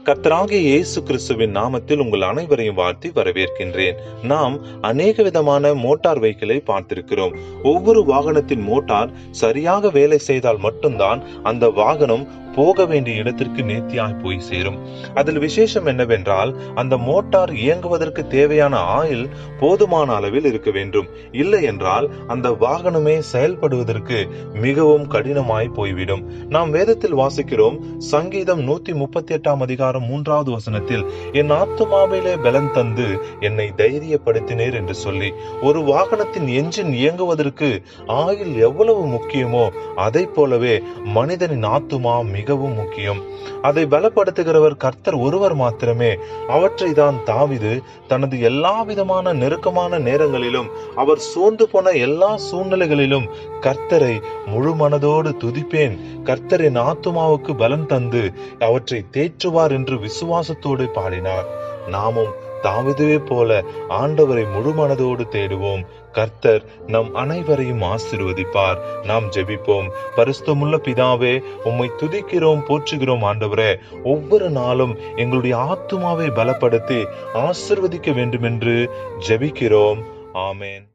கர்த்தராகிய இயேசு கிறிஸ்துவின் நாமத்தில் உங்கள் அனைவரையும் வாழ்த்தி வரவேற்கின்றேன் நாம் அநேக விதமான மோட்டார் வெஹிக்கிளை பார்த்திருக்கிறோம் ஒவ்வொரு வாகனத்தின் மோட்டார் சரியாக வேலை செய்தால் மட்டும்தான் அந்த வாகனம் போக வேண்டிய இடத்திற்கு நேர்த்தியாய் போய் சேரும் அதில் விசேஷம் என்னவென்றால் அந்த மோட்டார் இயங்குவதற்கு தேவையான ஆயில் போதுமான அளவில் இருக்க வேண்டும் இல்லை என்றால் அந்த வாகனமே செயல்படுவதற்கு மிகவும் கடினமாய் போய்விடும் நாம் வேதத்தில் வாசிக்கிறோம் சங்கீதம் நூத்தி முப்பத்தி எட்டாம் அதிகாரம் மூன்றாவது வசனத்தில் என் ஆத்துமாவிலே பலன் தந்து என்னை தைரியப்படுத்தினேர் என்று சொல்லி ஒரு வாகனத்தின் என்ஜின் இயங்குவதற்கு ஆயில் எவ்வளவு முக்கியமோ அதை போலவே மனிதனின் ஆத்துமா மிகவும் முக்கியம் அதை பலப்படுத்துகிறவர் கர்த்தர் ஒருவர் மாத்திரமே அவற்றை தான் தாவிது தனது எல்லா விதமான நெருக்கமான நேரங்களிலும் அவர் சோர்ந்து போன எல்லா சூழ்நிலைகளிலும் கர்த்தரை முழு மனதோடு துதிப்பேன் கர்த்தரின் ஆத்துமாவுக்கு பலன் தந்து அவற்றை தேற்றுவார் என்று விசுவாசத்தோடு பாடினார் நாமும் தாவிதுவே போல ஆண்டவரை முழு மனதோடு தேடுவோம் கர்த்தர் நம் அனைவரையும் ஆசிர்வதிப்பார் நாம் ஜெபிப்போம் பரிசுத்தமுள்ள பிதாவே உம்மை துதிக்கிறோம் போற்றுகிறோம் ஆண்டவரே ஒவ்வொரு நாளும் எங்களுடைய ஆத்துமாவை பலப்படுத்தி ஆசிர்வதிக்க வேண்டும் என்று ஜெபிக்கிறோம் ஆமேன்